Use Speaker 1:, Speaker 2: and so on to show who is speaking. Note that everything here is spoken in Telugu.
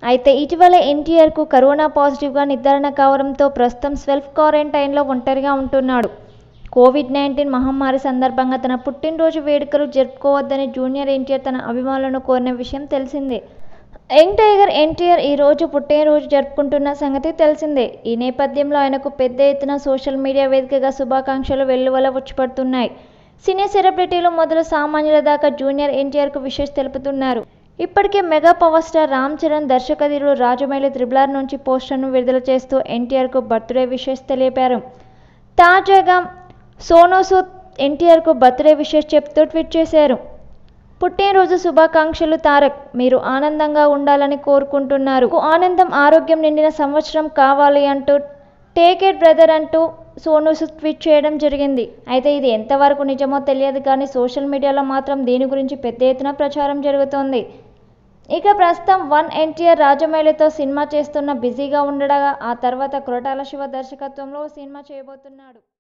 Speaker 1: అయితే ఇటీవల ఎన్టీఆర్కు కరోనా పాజిటివ్గా నిర్ధారణ కావడంతో ప్రస్తుతం సెల్ఫ్ క్వారంటైన్లో ఒంటరిగా ఉంటున్నాడు కోవిడ్ నైన్టీన్ మహమ్మారి సందర్భంగా తన పుట్టినరోజు వేడుకలు జరుపుకోవద్దని జూనియర్ ఎన్టీఆర్ తన అభిమానులను కోరిన విషయం తెలిసిందే యంగ్ టైగర్ ఎన్టీఆర్ ఈ రోజు పుట్టినరోజు జరుపుకుంటున్న సంగతి తెలిసిందే ఈ నేపథ్యంలో ఆయనకు పెద్ద ఎత్తున సోషల్ మీడియా వేదికగా శుభాకాంక్షలు వెల్లువల వచ్చిపడుతున్నాయి సినీ సెలబ్రిటీలు మొదలు సామాన్యుల దాకా జూనియర్ ఎన్టీఆర్కు విషెస్ తెలుపుతున్నారు ఇప్పటికే mega power star Ram Charan దర్శకధీరుడు రాజమౌళి త్రిబులార్ నుంచి పోస్టర్ను విడుదల చేస్తూ ఎన్టీఆర్కు బర్త్డే విషెస్ తెలిపారు తాజాగా సోనూ సూద్ ఎన్టీఆర్కు బర్త్డే విషెస్ చెప్తూ ట్వీట్ చేశారు పుట్టినరోజు శుభాకాంక్షలు తారక్ మీరు ఆనందంగా ఉండాలని కోరుకుంటున్నారు మీకు ఆనందం ఆరోగ్యం నిండిన సంవత్సరం కావాలి అంటూ టేక్ ఇట్ బ్రదర్ అంటూ సోనూ సూద్ ట్వీట్ చేయడం జరిగింది అయితే ఇది ఎంతవరకు నిజమో తెలియదు కానీ సోషల్ మీడియాలో మాత్రం దీని గురించి పెద్ద ఎత్తున ప్రచారం జరుగుతోంది ఇక ప్రస్తుతం వన్ ఎన్టీఆర్ రాజమౌళితో సినిమా చేస్తున్న బిజీగా ఉండగా ఆ తర్వాత కొరటాల శివ దర్శకత్వంలో ఓ సినిమా చేయబోతున్నాడు